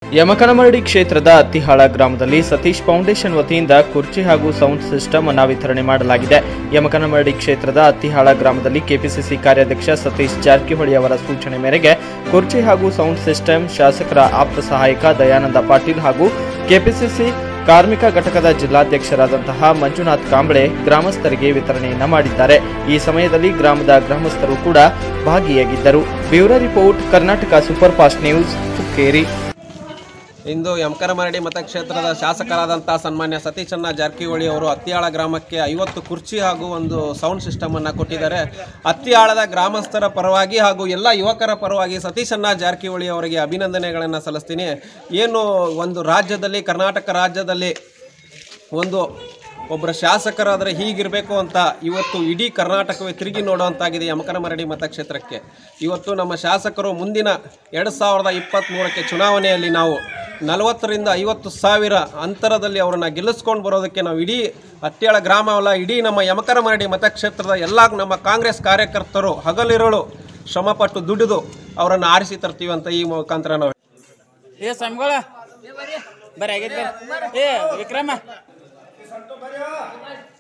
ಯಮಕನಮರಡಿ ಕ್ಷೇತ್ರದ ಅತ್ತಿಹಾಳ ಗ್ರಾಮದಲ್ಲಿ ಸತೀಶ್ ಫೌಂಡೇಶನ್ ವತಿಯಿಂದ ಕುರ್ಚಿ ಹಾಗೂ ಸೌಂಡ್ ಸಿಸ್ಟಮ್ ಅನ್ನ ವಿತರಣೆ ಮಾಡಲಾಗಿದೆ ಯಮಕನಮರಡಿ ಕ್ಷೇತ್ರದ ಅತ್ತಿಹಾಳ ಗ್ರಾಮದಲ್ಲಿ ಕೆಪಿಸಿಸಿ ಕಾರ್ಯಾಧ್ಯಕ್ಷ ಸತೀಶ್ ಜಾರಕಿಹೊಳಿ ಅವರ ಸೂಚನೆ ಮೇರೆಗೆ ಕುರ್ಚಿ ಹಾಗೂ ಸೌಂಡ್ ಸಿಸ್ಟಮ್ ಶಾಸಕರ ಆಪ್ತ ಸಹಾಯಕ ದಯಾನಂದ ಪಾಟೀಲ್ ಹಾಗೂ ಕೆಪಿಸಿಸಿ ಕಾರ್ಮಿಕ ಘಟಕದ ಜಿಲ್ಲಾಧ್ಯಕ್ಷರಾದಂತಹ ಮಂಜುನಾಥ್ ಕಾಂಬಳೆ ಗ್ರಾಮಸ್ಥರಿಗೆ ವಿತರಣೆಯನ್ನ ಮಾಡಿದ್ದಾರೆ ಈ ಸಮಯದಲ್ಲಿ ಗ್ರಾಮದ ಗ್ರಾಮಸ್ಥರು ಕೂಡ ಭಾಗಿಯಾಗಿದ್ದರು bureau report Karnataka super fast news Hukkeri ಇಂದು ಯಮಕರಮರಡಿ ಮತಕ್ಷೇತ್ರದ ಶಾಸಕರಾದಂಥ ಸನ್ಮಾನ್ಯ ಸತೀಶಣ್ಣ ಜಾರಕಿಹೊಳಿ ಅವರು ಅತ್ತಿಯಾಳ ಗ್ರಾಮಕ್ಕೆ ಐವತ್ತು ಕುರ್ಚಿ ಹಾಗೂ ಒಂದು ಸೌಂಡ್ ಸಿಸ್ಟಮನ್ನು ಕೊಟ್ಟಿದ್ದಾರೆ ಅತ್ತಿಯಾಳದ ಗ್ರಾಮಸ್ಥರ ಪರವಾಗಿ ಹಾಗೂ ಎಲ್ಲ ಯುವಕರ ಪರವಾಗಿ ಸತೀಶಣ್ಣ ಜಾರಕಿಹೊಳಿ ಅವರಿಗೆ ಅಭಿನಂದನೆಗಳನ್ನು ಸಲ್ಲಿಸ್ತೀನಿ ಏನು ಒಂದು ರಾಜ್ಯದಲ್ಲಿ ಕರ್ನಾಟಕ ರಾಜ್ಯದಲ್ಲಿ ಒಂದು ಒಬ್ಬರ ಶಾಸಕರಾದರೆ ಹೀಗಿರಬೇಕು ಅಂತ ಇವತ್ತು ಇಡೀ ಕರ್ನಾಟಕವೇ ತಿರುಗಿ ನೋಡುವಂತಾಗಿದೆ ಯಮಕನಮರಡಿ ಮತಕ್ಷೇತ್ರಕ್ಕೆ ಇವತ್ತು ನಮ್ಮ ಶಾಸಕರು ಮುಂದಿನ ಎರಡು ಸಾವಿರದ ಇಪ್ಪತ್ತ್ಮೂರಕ್ಕೆ ಚುನಾವಣೆಯಲ್ಲಿ ನಾವು ನಲವತ್ತರಿಂದ ಐವತ್ತು ಸಾವಿರ ಅಂತರದಲ್ಲಿ ಅವರನ್ನು ಗೆಲ್ಲಿಸ್ಕೊಂಡು ಬರೋದಕ್ಕೆ ನಾವು ಇಡೀ ಹತ್ಯೇಳ ಗ್ರಾಮವಲ್ಲ ಇಡೀ ನಮ್ಮ ಯಮಕನಮರಡಿ ಮತಕ್ಷೇತ್ರದ ಎಲ್ಲ ನಮ್ಮ ಕಾಂಗ್ರೆಸ್ ಕಾರ್ಯಕರ್ತರು ಹಗಲಿರುಳು ಶ್ರಮಪಟ್ಟು ದುಡಿದು ಅವರನ್ನು ಆರಿಸಿ ತರ್ತೀವಿ ಅಂತ ಈ ಮುಖಾಂತರ ನಾವು ಏ ಸ್ವಾಮಿಗಳ ಬರ್ರಿ ಆಗೈತೆ ಬರ್ರಿ ಏ ವಿಕ್ರಮ